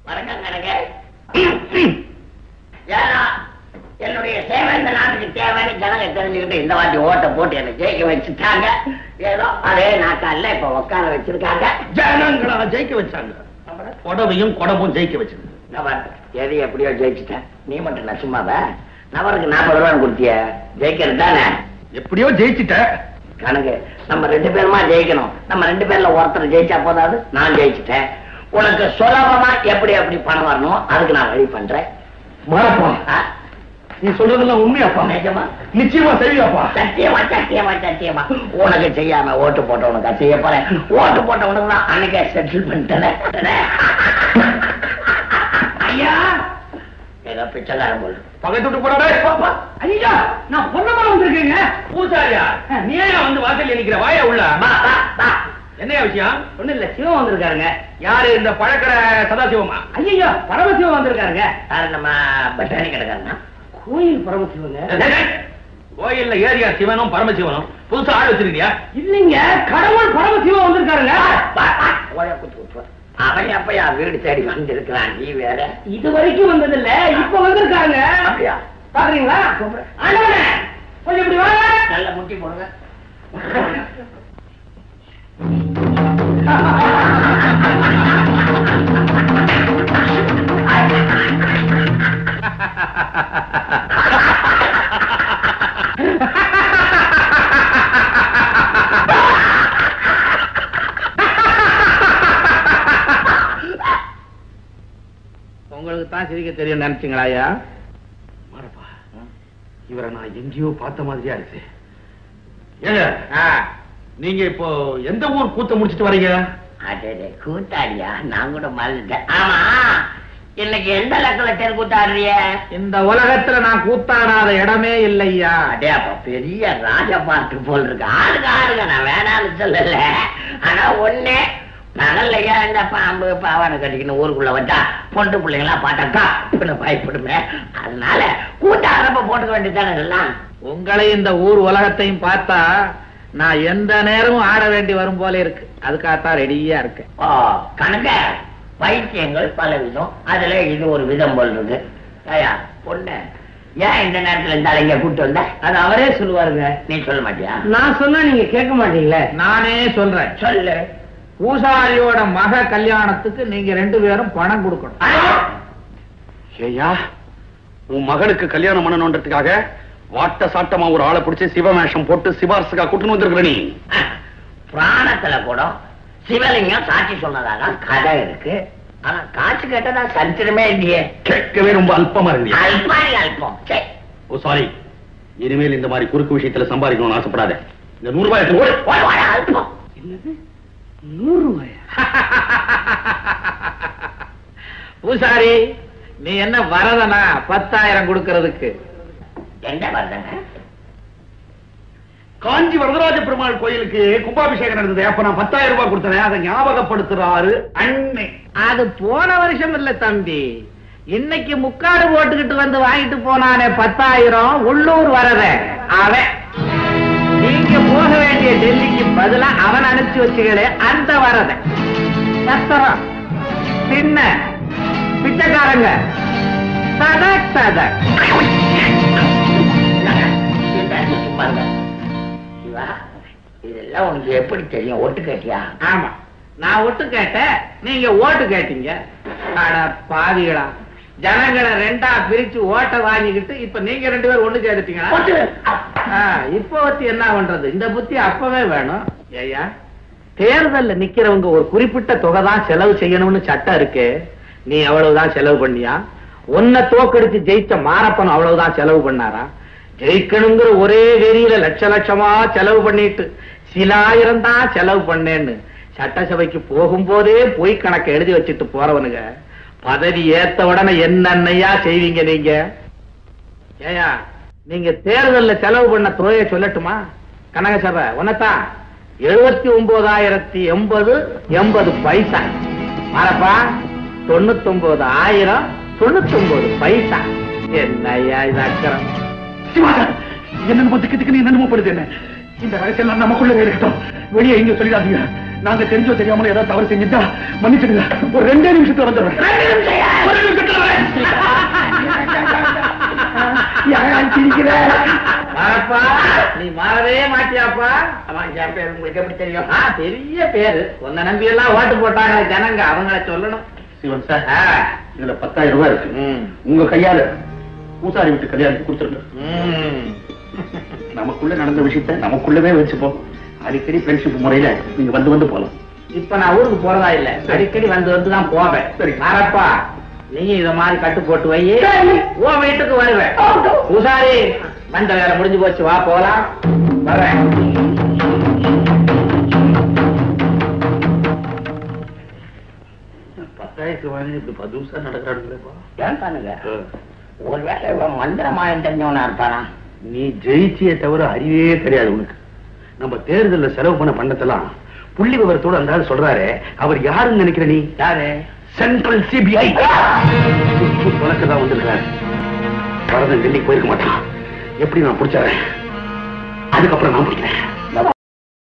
வணக்கம் கணக்கு ஏன்னா என்னுடைய சேவை இந்த நாட்டுக்கு தேவைன்னு ஜனங்க தெரிஞ்சுக்கிட்டு இந்த வாட்டி ஓட்டை போட்டு என்னை ஜெயிக்க வச்சுட்டாங்க ஏதோ அதே நாட்டால இப்ப உட்கார வச்சிருக்காங்க ஜனங்களா ஜெயிக்க வச்சாங்க புடவையும் குடமும் ஜெயிக்க வச்சது நபர் எது எப்படியோ ஜெயிச்சுட்டேன் நீ மட்டும் நான் சும்மாவா நபருக்கு நாற்பது ரூபாய் கொடுத்திய ஜெயிக்கிறது தானே எப்படியோ ஜெயிச்சிட்ட கணக்கு நம்ம ரெண்டு பேருமா ஜெயிக்கணும் நம்ம ரெண்டு பேர்ல ஒருத்தர் ஜெயிச்சா போதாது நான் ஜெயிச்சிட்டேன் உனக்கு சுலபமா எப்படி எப்படி பணம் வரணும் அதுக்கு நான் வழி பண்றேன் மாறப்பா ஆ? நீ சொல்றதெல்லாம் உண்மையாப்பா நிஜமா நிச்சயமா செய்வியாப்பா சத்தியமா சத்தியமா சத்தியமா உனக்கு செய்யாம ஓட்டு போட்டவனுக்கு செய்ய போறேன் ஓட்டு போட்டவனுக்கு தான் அன்னைக்கே செட்டில் பண்ணிட்டேன் ஐயா ஏதோ பிச்சைக்காரன் போல பகை தொட்டு போறாடே ஐயா நான் பொன்னமரம் வந்திருக்கேங்க பூசாரியா நீ ஏன் வந்து வாசல்ல நிக்கிற வாயா உள்ள வா வா வா என்ன விஷயம் ஒண்ணு இல்ல சிவம் வந்திருக்காருங்க யாரு இந்த பழக்கடை சதாசிவமா ஐயா பரமசிவம் வந்திருக்காருங்க யாரு நம்ம பட்டாணி கிடக்காருன்னா கோயில் பரமசிவங்க கோயில்ல ஏரியா சிவனும் பரமசிவனும் புதுசா ஆள் வச்சிருக்கியா இல்லைங்க கடவுள் பரமசிவம் வந்திருக்காருங்க அவன் எப்பயா வீடு தேடி வந்திருக்கிறான் நீ வேற இது வரைக்கும் வந்தது இல்ல இப்ப வந்திருக்காங்க அப்படியா பாக்குறீங்களா ஆண்டவனே கொஞ்சம் இப்படி வாங்க நல்ல முட்டி போடுங்க உங்களுக்கு தான் சிரிக்க தெரியும் நினைச்சீங்களா ஐயா மாறப்பா இவரை நான் எங்கேயோ பார்த்த மாதிரியா இருக்கு ஏங்க நீங்க இப்போ எந்த ஊர் கூத்த முடிச்சிட்டு வரீங்க அடே கூத்தாடியா நான் கூட மறந்துட்டேன் ஆமா இன்னைக்கு எந்த லக்கல தெரு கூத்தாடுறிய இந்த உலகத்துல நான் கூத்தாடாத இடமே இல்லையா அடே அப்ப பெரிய ராஜ பாட்டு போல் இருக்கு ஆளுங்க ஆளுங்க நான் வேணாம்னு சொல்லல ஆனா ஒண்ணே பகல்லையா இந்த பாம்பு பாவாடை கட்டிக்கின்னு ஊருக்குள்ள வந்தா பொண்டு பிள்ளைங்களா பாட்டாக்கா இப்படி பயப்படுமே அதனால கூட்டாடுறப்ப போட்டுக்க வேண்டியதானே எல்லாம் உங்களை இந்த ஊர் உலகத்தையும் பார்த்தா நான் எந்த நேரமும் ஆட வேண்டி வரும் போல இருக்கு அதுக்காகத்தான் ரெடியா இருக்கேன் ஓ கணக்க பைத்தியங்கள் பல விதம் அதுல இது ஒரு விதம் போல் இருக்கு ஐயா பொண்ணு ஏன் இந்த நேரத்துல இந்த அலைங்க கூட்டு வந்த அது அவரே சொல்லுவாருங்க நீ சொல்ல மாட்டியா நான் சொன்னா நீங்க கேட்க மாட்டீங்களே நானே சொல்றேன் சொல்லு பூசாரியோட மக கல்யாணத்துக்கு நீங்க ரெண்டு பேரும் பணம் கொடுக்கணும் அடே, ஏயா உன் மகனுக்கு கல்யாணம் பண்ணணுன்றதுக்காக வாட்ட சாட்டமா ஒரு ஆளை பிடிச்சி சிவமேஷம் போட்டு சிபாரசுக்கா கூட்டுன்னு வந்திருக்கிற நீ புராணத்துல கூட சிவலிங்கம் சாட்சி சொன்னதாக கதை இருக்கு ஆனா காசு கேட்டதா சரித்திரமே இல்லையே கேட்கவே ரொம்ப அல்பமா இருந்தியா அல்பாரி அல்பம் சே ஓ சாரி இனிமேல் இந்த மாதிரி குறுக்கு விஷயத்துல சம்பாதிக்கணும்னு ஆசைப்படாத இந்த நூறு ரூபாய் எடுத்து ஓடு. போய் வாடா, அல்பம் நூறு ரூபாயா பூசாரி நீ என்ன வரதனா பத்தாயிரம் கொடுக்கறதுக்கு எந்த வருதுங்க காஞ்சி வரதராஜ பெருமாள் கோயிலுக்கு கும்பாபிஷேகம் நடந்தது அப்ப நான் பத்தாயிரம் ரூபாய் கொடுத்தேன் அதை ஞாபகப்படுத்துறாரு அண்ணே அது போன வருஷம் இல்ல தம்பி இன்னைக்கு முக்காடு போட்டுக்கிட்டு வந்து வாங்கிட்டு போனானே பத்தாயிரம் உள்ளூர் வரத அவன் நீங்க போக வேண்டிய டெல்லிக்கு பதிலா அவன் அனுப்பிச்சு வச்சுகளே அந்த வரத சத்திரம் பின்ன பிச்சைக்காரங்க சதக் சதக் பாருங்க சிவா இதெல்லாம் உனக்கு எப்படி தெரியும் ஒட்டு கேட்டியா ஆமா நான் ஒட்டு கேட்டேன் நீங்க ஓட்டு கேட்டீங்க அட பாவிகளா ஜனங்களை ரெண்டா பிரிச்சு ஓட்ட வாங்கிக்கிட்டு இப்ப நீங்க ரெண்டு பேரும் ஒண்ணு சேர்த்துட்டீங்களா ஒட்டு ஆ, இப்ப வச்சு என்ன பண்றது இந்த புத்தி அப்பவே வேணும் ஏயா தேர்தல்ல நிக்கிறவங்க ஒரு குறிப்பிட்ட தொகை தான் செலவு செய்யணும்னு சட்டம் இருக்கு நீ அவ்வளவுதான் செலவு பண்ணியா உன்னை தோக்கடிச்சு ஜெயிச்ச மாரப்பன் அவ்வளவுதான் செலவு பண்ணாரா ஜெயிக்கணுங்கிற ஒரே வெறியில லட்ச லட்சமா செலவு பண்ணிட்டு சில ஆயிரம் தான் செலவு பண்ணேன்னு சட்டசபைக்கு போகும்போதே பொய் கணக்கை எழுதி வச்சுட்டு போறவனுங்க பதவி ஏத்த உடனே என்னென்னையா செய்வீங்க நீங்க ஏயா நீங்க தேர்தல்ல செலவு பண்ண தொகையை சொல்லட்டுமா கனகசபை உன்னத்தான் எழுபத்தி ஒன்பதாயிரத்தி எண்பது எண்பது பைசா மறப்பா தொண்ணூத்தி ஒன்பது ஆயிரம் தொண்ணூத்தி ஒன்பது பைசா என்னய்யா இது அக்கறம் சிவாசன் என்னென்னமோ திக்கு திக்கு என்னென்னமோ படுது என்ன இந்த ரகசியம் நமக்குள்ளே இருக்கட்டும் வெளியே எங்க சொல்லிடாதீங்க நாங்க தெரிஞ்சோ தெரியாமல ஏதாவது தவறு செஞ்சுட்டா மன்னிச்சிடுங்க ஒரு ரெண்டே நிமிஷத்துல வந்துடுறேன் ஒரு நிமிஷத்துல வரேன். யாரா சிரிக்கிற மாறப்பா நீ மாறவே மாட்டியாப்பா ஆமா என் பேர் உங்களுக்கு எப்படி தெரியும் ஆ, பெரிய பேரு உன்னை நம்பி எல்லாம் ஓட்டு போட்டாங்க ஜனங்க அவங்கள சொல்லணும் சிவன் சார் ஆ. இதுல பத்தாயிரம் ரூபாய் இருக்கு ம். உங்க கையால பூசாரி வீட்டு கல்யாணத்துக்கு கொடுத்துருங்க ம். நமக்குள்ள நடந்த விஷயத்த நமக்குள்ளவே வச்சுப்போம் அடிக்கடி ஃப்ரெண்ட்ஷிப் முறையில நீங்க வந்து வந்து போலாம் இப்ப நான் ஊருக்கு போறதா இல்ல அடிக்கடி வந்து வந்து தான் போவேன் சரி. மாறப்பா நீயும் இத மாதிரி கட்டு போட்டு வை உன் வீட்டுக்கு வருவேன் பூசாரி வந்த வேலை முடிஞ்சு போச்சு வா போலாம் வரேன் பத்தாயிரத்து வாங்கி இப்படி பதுசா நடக்கிறானுங்களேப்பா ஏன் பண்ணுங்க ஒருவேளை இவன் மந்திரமாயம் தெரிஞ்சவனா இருப்பானா நீ ஜெயிச்சியே தவிர அறிவே தெரியாது உனக்கு நம்ம தேர்தல்ல செலவு பண்ண பண்ணத்தெல்லாம் புள்ளி விவரத்தோட அந்த ஆள் சொல்றாரு அவர் யாருன்னு நினைக்கிற நீ யாரு சென்ட்ரல் சிபிஐ தான் வந்திருக்காரு வரதன் டெல்லிக்கு போயிருக்க மாட்டான் எப்படி நான் பிடிச்சறேன் அதுக்கப்புறம் நான் பிடிக்கிறேன்